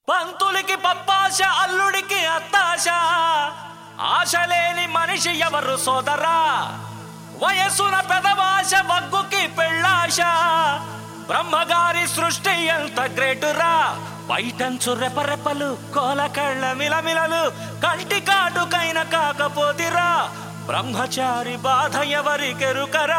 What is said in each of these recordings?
పంతులకి పప్పాశ అల్లుడికి అత్తాశ ఆశ లేని మనిషి ఎవరు సోదరా వయసున పెదవాశ వగ్గుకి పెళ్ళాశ బ్రహ్మగారి సృష్టి ఎంత గ్రేటురా బయటంచు రెపరెపలు కోలకళ్ళ మిలమిలలు కంటి కాటుకైన కాకపోతిరా బ్రహ్మచారి బాధ ఎవరికెరుకరా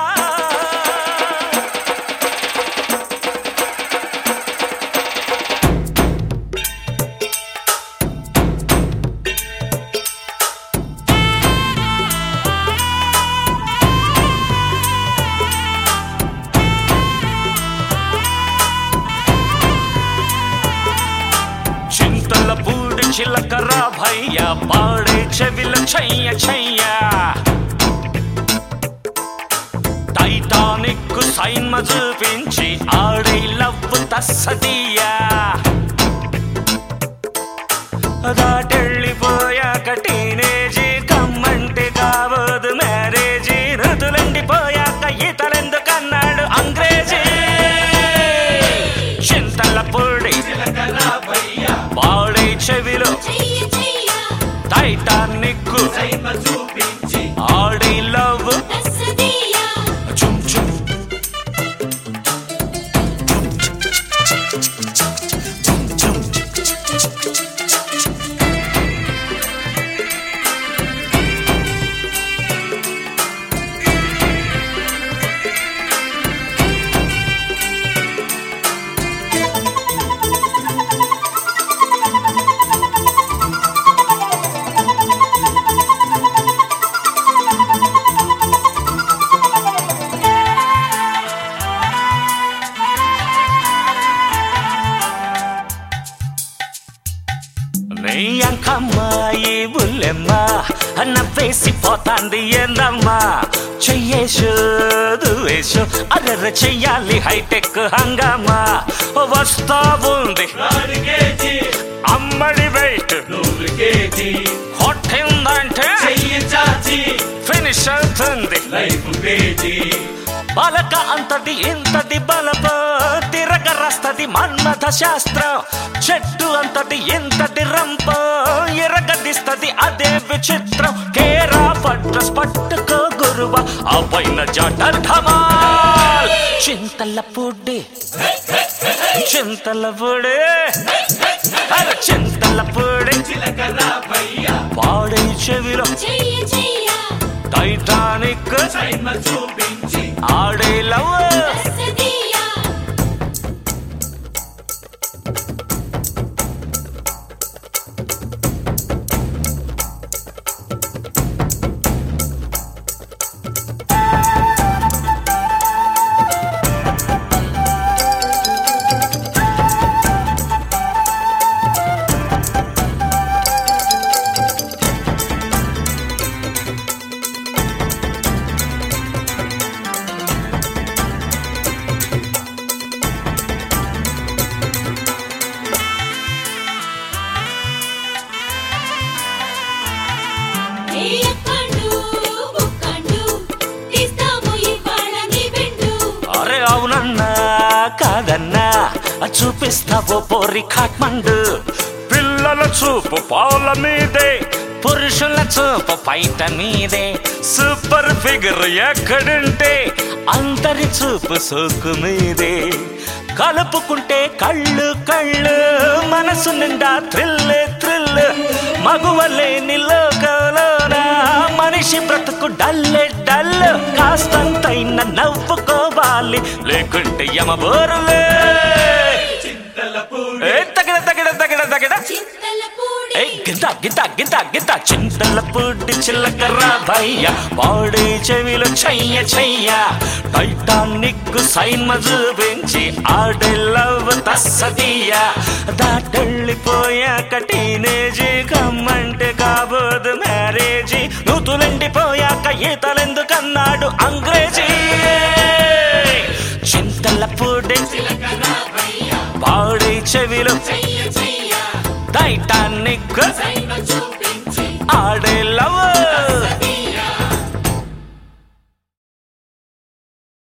చింతల పూడి చిలకర భయ్య పాడే చెవిల చెయ్య చెయ్య టైటానిక్ సైన్మ చూపించి ఆడే లవ్ తస్సదియా దాటెళ్ళిపోయాక టీనేజీ కమ్మంటే కావదు మ్యారేజీ ఋతులండిపోయాక ఈతలెందుకన్నాడు అంగ్రేజీ చింతల పొడి పాడే చెవిలో చెయ్య చెయ్య టైటానిక్ ఆడే లవ్ తస్సదియ చుమ్ చుమ్ చుమ్ చుమ్ నీ అంకమ్మాయి బుల్లెమ్మ నవ్వేసిపోతాంది ఏందమ్మా చెయ్యేసు దువేసు అర్ర చెయ్యాలి హైటెక్ హంగామా వస్తా ఉంది అమ్మడి వెయిట్ కొట్టిందంటే ఫినిష్ అవుతుంది బలక అంతటి ఇంతటి బలప తిరగరస్తది మన్మథ శాస్త్రం చెట్టు అంతటి ఇంతటి రంప ఎరగదిస్తది అదే విచిత్రం కేరా పట్రస్ పట్టుకో గురువ ఆ పైన జటర్ ఢమాల్ చింతల పొడి చింతల పొడి అరే చింతల పొడి పాడే చెవిలో చెయ్య చెయ్య టైటానిక్ ఆడే లవ్ తస్సదియ ఏయక్కండు బుక్కండు తీస్తాము ఇవాళ నీ బెండు అరే అవునన్నా కాదన్నా చూపిస్తావో పోరి కాట్మండు పిల్లల చూపు పాల మీదే పురుషుల చూపు పైట మీదే సూపర్ ఫిగర్ ఎక్కడుంటే అందరి చూపు సోకు మీదే కలుపుకుంటే కళ్ళు కళ్ళు మనసు నిండా థ్రిల్ థ్రిల్ మగువలేని లోకంలోన మనిషి బ్రతుకు డల్లే డల్ కాస్తంతైన నవ్వుకోవాలి లేకుంటే యమబోరులే ఏ తగిడ తగిడ తగిడ తగిడ చింతల పూడి ఏ గింత గింత గింత గింత చింతల పుట్టి చిల్లకర్ర భయ్య పాడే చెవిలో చెయ్య చెయ్య టైటానిక్ సైన్మ చూపించి ఆడే లవ్ తస్సదీయ దాటెళ్ళిపోయాక టీనేజీ కమ్మంటే కాబోదు మ్యారేజీ నూతులెండిపోయాక ఈతలెందుకన్నాడు అంగ్రేజీ చింతల పుడి పాడే చెవిలో చెయ్య చెయ్య టైటానిక్ సైన్